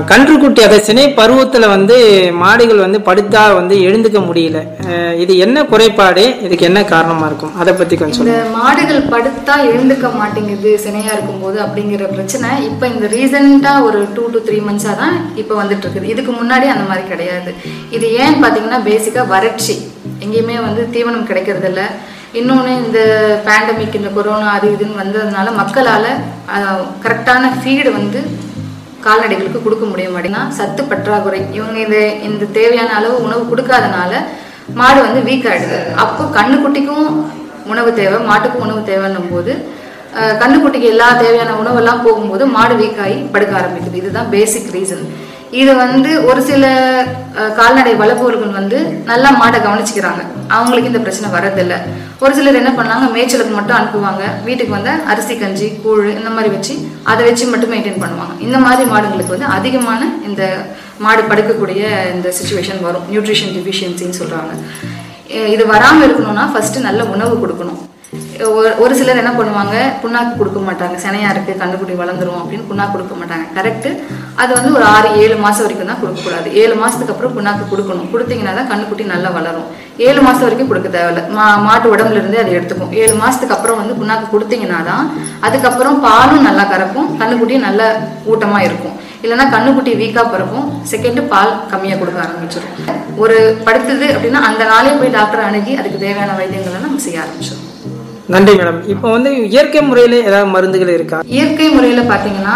கன்றுக்குட்டி அதை சினை பருவத்தில் வந்து மாடுகள் வந்து படுத்தா வந்து எழுந்துக்க முடியல அஹ் இது என்ன குறைபாடு இதுக்கு என்ன காரணமாக இருக்கும் அதை பற்றி கொஞ்சம் இந்த சொல்லுங்கள் மாடுகள் படுத்தா எழுந்துக்க மாட்டேங்குது சினையா இருக்கும்போது அப்படிங்கிற பிரச்சனை இப்போ இந்த ரீசெண்டாக ஒரு டூ டு த்ரீ மந்த்ஸாக தான் இப்போ வந்துட்டு இருக்குது இதுக்கு முன்னாடி அந்த மாதிரி கிடையாது இது ஏன்னு பார்த்தீங்கன்னா பேசிக்காக வறட்சி எங்கேயுமே வந்து தீவனம் கிடைக்கிறது இல்ல இன்னொன்று இந்த பேண்டமிக் இந்த கொரோனா அது இதுன்னு வந்ததுனால மக்களால் கரெக்டான ஃபீடு வந்து கால்நடைகளுக்கு கொடுக்க முடிய மாட்டேங்குதுன்னா சத்து பற்றாக்குறை இவங்க இந்த இந்த தேவையான அளவு உணவு கொடுக்காதனால மாடு வந்து வீக் ஆயிடுது அப்போ கண்ணுக்குட்டிக்கும் உணவு தேவை மாட்டுக்கும் உணவு தேவைன்னும் போது அஹ், கண்ணுக்குட்டிக்கு எல்லா தேவையான உணவெல்லாம் போகும்போது மாடு வீக் ஆகி படுக்க ஆரம்பிக்குது இதுதான் பேசிக் ரீசன் இது வந்து ஒரு சில அஹ், கால்நடை வளர்ப்பவர்கள் வந்து நல்லா மாடை கவனிச்சுக்கிறாங்க அவங்களுக்கு இந்த பிரச்சனை வர்றதில்ல ஒரு சிலர் என்ன பண்ணாங்க மேய்ச்சலுக்கு மட்டும் அனுப்புவாங்க வீட்டுக்கு வந்து அரிசி கஞ்சி கூழ் இந்த மாதிரி வச்சு அதை வச்சு மட்டும் மெயின்டைன் பண்ணுவாங்க இந்த மாதிரி மாடுங்களுக்கு வந்து அதிகமான இந்த மாடு படுக்கக்கூடிய இந்த சுச்சுவேஷன் வரும் நியூட்ரிஷன் டிஃபிஷியன்சின்னு சொல்றாங்க அஹ் இது வராமல் இருக்கணும்னா ஃபர்ஸ்ட் நல்ல உணவு கொடுக்கணும் ஒரு ஒரு சிலர் என்ன பண்ணுவாங்க புண்ணாக்கு கொடுக்க மாட்டாங்க சினையா இருக்கு கண்ணுக்குட்டி வளர்ந்துரும் அப்படின்னு புண்ணாக்கு கொடுக்க மாட்டாங்க கரெக்ட் அது வந்து ஒரு ஆறு ஏழு மாசம் வரைக்கும் தான் கொடுக்கக்கூடாது ஏழு மாசத்துக்கு அப்புறம் புண்ணாக்கு கொடுக்கணும் கொடுத்தீங்கன்னா தான் கண்ணுக்குட்டி நல்லா வளரும் ஏழு மாசம் வரைக்கும் கொடுக்க தேவையில்ல மா மாட்டு உடம்புல இருந்தே அதை எடுத்துக்கும் ஏழு மாசத்துக்கு அப்புறம் வந்து புண்ணாக்கு கொடுத்தீங்கன்னா தான் அதுக்கப்புறம் பாலும் நல்லா கறக்கும் கண்ணுக்குட்டியும் நல்ல ஊட்டமா இருக்கும் இல்லைன்னா கண்ணுக்குட்டி வீக்கா பிறக்கும் செகண்ட் பால் கம்மியா கொடுக்க ஆரம்பிச்சிடும் ஒரு படுத்துது அப்படின்னா அந்த நாளே போய் டாக்டர் அணுகி அதுக்கு தேவையான வைத்தியங்களை நம்ம செய்ய ஆரம்பிச்சிடும் நன்றி மேடம் இப்போ வந்து இயற்கை முறையில் ஏதாவது மருந்துகள் இருக்கா இயற்கை முறையில பாத்தீங்கன்னா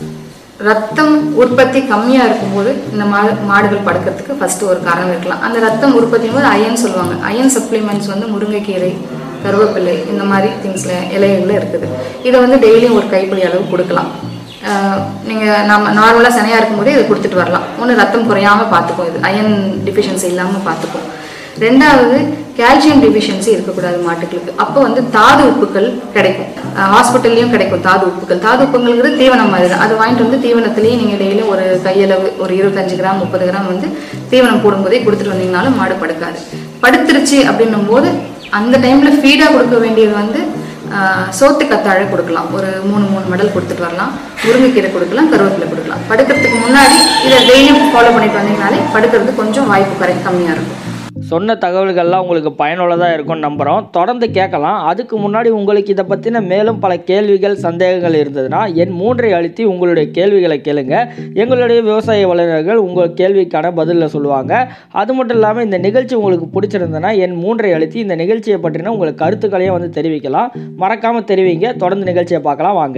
ரத்தம் உற்பத்தி கம்மியா இருக்கும்போது இந்த மா மாடுகள் படுக்கிறதுக்கு ஃபர்ஸ்ட் ஒரு காரணம் இருக்கலாம் அந்த ரத்தம் உற்பத்தியும் போது அயன் சொல்லுவாங்க அயன் சப்ளிமெண்ட்ஸ் வந்து முருங்கைக்கீரை கருவேப்பிலை இந்த மாதிரி திங்ஸ்ல இலைகள்ல இருக்குது இதை வந்து டெய்லியும் ஒரு கைப்பிடி அளவு கொடுக்கலாம் ஆஹ் நீங்க நம்ம நார்மலா சனையா இருக்கும்போதே இதை கொடுத்துட்டு வரலாம் ஒன்று ரத்தம் குறையாம பார்த்துக்கும் இது அயன் டிஃபிஷியன்சி இல்லாம பார்த்துக்கும் ரெண்டாவது கால்சியம் டிஃபிஷியன்சி இருக்கக்கூடாது மாட்டுகளுக்கு அப்போ வந்து தாது உப்புக்கள் கிடைக்கும் ஹாஸ்பிட்டல்லையும் கிடைக்கும் தாது உப்புக்கள் தாது உப்புங்கிறது தீவனம் மாதிரி தான் அது வாங்கிட்டு வந்து தீவனத்திலேயே நீங்கள் டெய்லியும் ஒரு கையளவு ஒரு இருபத்தஞ்சு கிராம் முப்பது கிராம் வந்து தீவனம் போடும்போதே கொடுத்துட்டு வந்தீங்கனாலும் மாடு படுக்காது படுத்துருச்சு அப்படின்னும் போது அந்த டைம்ல ஃபீடாக கொடுக்க வேண்டியது வந்து ஆஹ், சோத்து கத்தாழை கொடுக்கலாம் ஒரு மூணு மூணு மெடல் கொடுத்துட்டு வரலாம் முருங்கைக்கீரை கொடுக்கலாம் கருவேப்பிலை கொடுக்கலாம் படுக்கிறதுக்கு முன்னாடி இதை டெய்லியும் ஃபாலோ பண்ணிட்டு வந்தீங்கனாலே படுக்கிறது கொஞ்சம் வாய்ப்பு குறை கம்மியாக இருக்கும் சொன்ன தகவல்கள்லாம் உங்களுக்கு பயனுள்ளதாக இருக்கும்னு நம்புகிறோம் தொடர்ந்து கேட்கலாம் அதுக்கு முன்னாடி உங்களுக்கு இதை பற்றின மேலும் பல கேள்விகள் சந்தேகங்கள் இருந்ததுன்னா என் மூன்றை அழுத்தி உங்களுடைய கேள்விகளை கேளுங்க எங்களுடைய விவசாய வல்லுநர்கள் உங்கள் கேள்விக்கான பதிலில் சொல்லுவாங்க அது மட்டும் இல்லாமல் இந்த நிகழ்ச்சி உங்களுக்கு பிடிச்சிருந்ததுன்னா என் மூன்றை அழுத்தி இந்த நிகழ்ச்சியை பற்றின உங்களுக்கு கருத்துக்களையும் வந்து தெரிவிக்கலாம் மறக்காமல் தெரிவிங்க தொடர்ந்து நிகழ்ச்சியை பார்க்கலாம் வாங்க